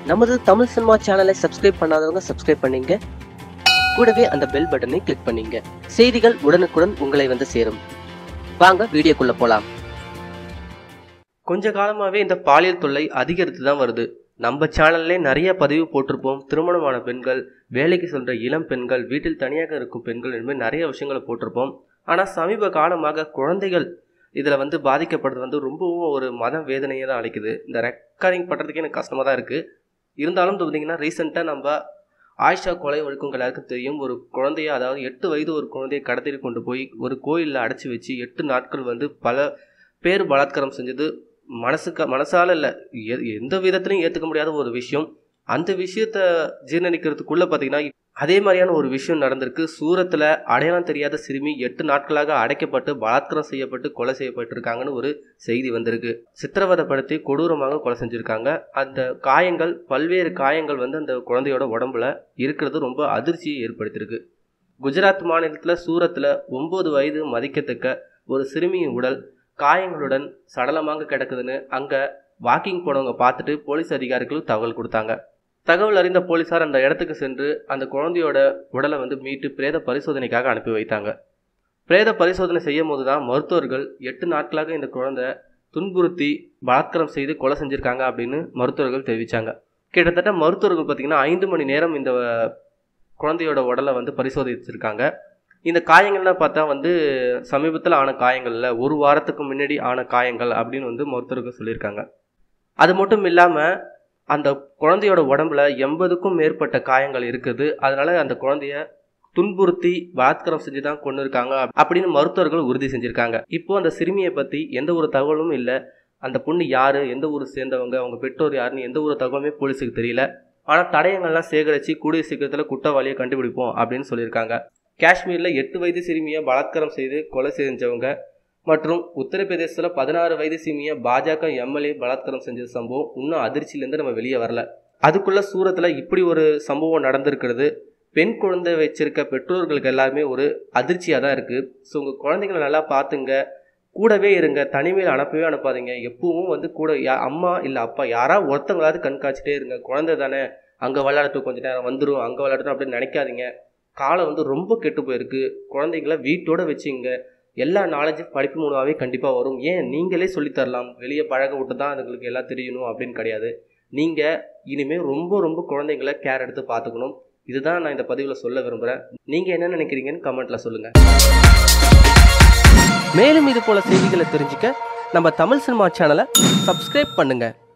நமது தமிழ் சினிமா சேனலை சப்ஸ்கிரைப் பண்ணாதவங்க சப்ஸ்கிரைப் பண்ணீங்க கூடவே அந்த பெல் பட்டனை கிளிக் பண்ணீங்க செய்திகள் உடனுக்குடன் உங்களை வந்து சேரும் வாங்க வீடியோக்குள்ள போலாம் கொஞ்ச காலமாவே இந்த பாலியல் தொல்லை அதிகரித்து தான் வருது நம்ம சேனல்லே நிறைய பதிவு போட்டிருப்போம் திருமணமான பெண்கள் வேலைக்கு சென்ற இளம் பெண்கள் வீட்டில் தனியாக இருக்கும் பெண்கள் என்பது நிறைய விஷயங்களை போட்டிருப்போம் ஆனால் சமீப காலமாக குழந்தைகள் இதில் வந்து பாதிக்கப்படுறது வந்து ரொம்பவும் ஒரு மத வேதனையை தான் அளிக்குது இந்த ரெக்கார்டிங் பண்ணுறதுக்கே எனக்கு கஷ்டமாக தான் இருக்குது இருந்தாலும் பார்த்தீங்கன்னா ரீசெண்டாக நம்ம ஆயிஷா கொலை வழக்கம் எல்லாருக்கும் தெரியும் ஒரு குழந்தைய அதாவது எட்டு வயது ஒரு குழந்தையை கடத்திட்டு கொண்டு போய் ஒரு கோயிலில் அடைச்சி வச்சு எட்டு நாட்கள் வந்து பல பேர் பலாத்காரம் செஞ்சது மனசுக்கு மனசால இல்லை எ- எந்த விதத்துலையும் ஏற்றுக்க முடியாத ஒரு விஷயம் அந்த விஷயத்த ஜீர்ணிக்கிறதுக்குள்ள பார்த்தீங்கன்னா அதே மாதிரியான ஒரு விஷயம் நடந்திருக்கு சூரத்தில் அடையாளம் தெரியாத சிறுமி எட்டு நாட்களாக அடைக்கப்பட்டு பலாத்காரம் செய்யப்பட்டு கொலை செய்யப்பட்டிருக்காங்கன்னு ஒரு செய்தி வந்திருக்கு சித்திரவதைப்படுத்தி கொடூரமாக கொலை செஞ்சுருக்காங்க அந்த காயங்கள் பல்வேறு காயங்கள் வந்து அந்த குழந்தையோட உடம்புல இருக்கிறது ரொம்ப அதிர்ச்சியை ஏற்படுத்தியிருக்கு குஜராத் மாநிலத்தில் சூரத்தில் ஒம்பது வயது மதிக்கத்தக்க ஒரு சிறுமியின் உடல் காயங்களுடன் சடலமாக கிடக்குதுன்னு அங்கே வாக்கிங் போனவங்க பார்த்துட்டு போலீஸ் அதிகாரிகள் தகவல் கொடுத்தாங்க தகவல் அறிந்த போலீசார் அந்த இடத்துக்கு சென்று அந்த குழந்தையோட உடலை வந்து மீட்டு பிரேத பரிசோதனைக்காக அனுப்பி வைத்தாங்க பிரேத பரிசோதனை செய்யும் போது தான் மருத்துவர்கள் எட்டு நாட்களாக இந்த குழந்தை துன்புறுத்தி பலாத்காரம் செய்து கொலை செஞ்சுருக்காங்க அப்படின்னு மருத்துவர்கள் தெரிவித்தாங்க கிட்டத்தட்ட மருத்துவர்கள் பார்த்திங்கன்னா ஐந்து மணி நேரம் இந்த குழந்தையோட உடலை வந்து பரிசோதிச்சிருக்காங்க இந்த காயங்கள்லாம் பார்த்தா வந்து சமீபத்தில் ஆன காயங்கள்ல ஒரு வாரத்துக்கு முன்னாடி ஆன காயங்கள் அப்படின்னு வந்து மருத்துவர்கள் சொல்லியிருக்காங்க அது மட்டும் இல்லாமல் அந்த குழந்தையோட உடம்புல எண்பதுக்கும் மேற்பட்ட காயங்கள் இருக்குது அதனால அந்த குழந்தைய துன்புறுத்தி பலாத்காரம் செஞ்சு தான் கொண்டு இருக்காங்க அப்படின்னு மருத்துவர்கள் உறுதி செஞ்சிருக்காங்க இப்போ அந்த சிறுமியை பற்றி எந்த ஒரு தகவலும் இல்லை அந்த பொண்ணு யாரு எந்த ஊர் சேர்ந்தவங்க அவங்க பெற்றோர் யாருன்னு எந்த ஒரு தகவலுமே போலீஸுக்கு தெரியல ஆனால் தடயங்கள்லாம் சேகரித்து கூடிய சீக்கிரத்தில் குற்றவாளியை கண்டுபிடிப்போம் அப்படின்னு சொல்லியிருக்காங்க காஷ்மீரில் எட்டு வயது சிறுமியை பலாத்காரம் செய்து கொலை செஞ்சவங்க மற்றும் உத்தரப்பிரதேசத்தில் பதினாறு வயது சிறுமியை பாஜக எம்எல்ஏ பலாத்காரம் செஞ்ச சம்பவம் இன்னும் அதிர்ச்சியிலேருந்து நம்ம வெளியே வரல அதுக்குள்ள சூரத்தில் இப்படி ஒரு சம்பவம் நடந்திருக்கிறது பெண் குழந்தை வச்சிருக்க பெற்றோர்களுக்கு எல்லாருமே ஒரு அதிர்ச்சியாக தான் இருக்குது ஸோ உங்கள் குழந்தைங்களை நல்லா பார்த்துங்க கூடவே இருங்க தனிமையில் அனுப்பவே அனுப்பாதீங்க எப்பவும் வந்து கூட யா அம்மா இல்லை அப்பா யாராவது ஒருத்தவங்களாவது கண்காட்சிட்டே இருங்க குழந்தை தானே அங்கே விளையாடட்டும் கொஞ்ச நேரம் வந்துடும் அங்கே விளையாடட்டும் அப்படின்னு நினைக்காதீங்க காலம் வந்து ரொம்ப கெட்டு போயிருக்கு குழந்தைங்கள வீட்டோட வச்சுங்க எல்லா நாலேஜும் படிப்பு மூலமாகவே கண்டிப்பாக வரும் ஏன் நீங்களே சொல்லித் தரலாம் வெளியே பழக விட்டு தான் அதுங்களுக்கு எல்லாம் தெரியணும் அப்படின்னு கிடையாது நீங்கள் இனிமேல் ரொம்ப ரொம்ப குழந்தைங்கள கேர் எடுத்து பார்த்துக்கணும் இதுதான் நான் இந்த பதிவில் சொல்ல விரும்புகிறேன் நீங்கள் என்ன நினைக்கிறீங்கன்னு கமெண்ட்டில் சொல்லுங்கள் மேலும் இது போல செய்திகளை தெரிஞ்சுக்க நம்ம தமிழ் சினிமா சேனலை சப்ஸ்கிரைப் பண்ணுங்கள்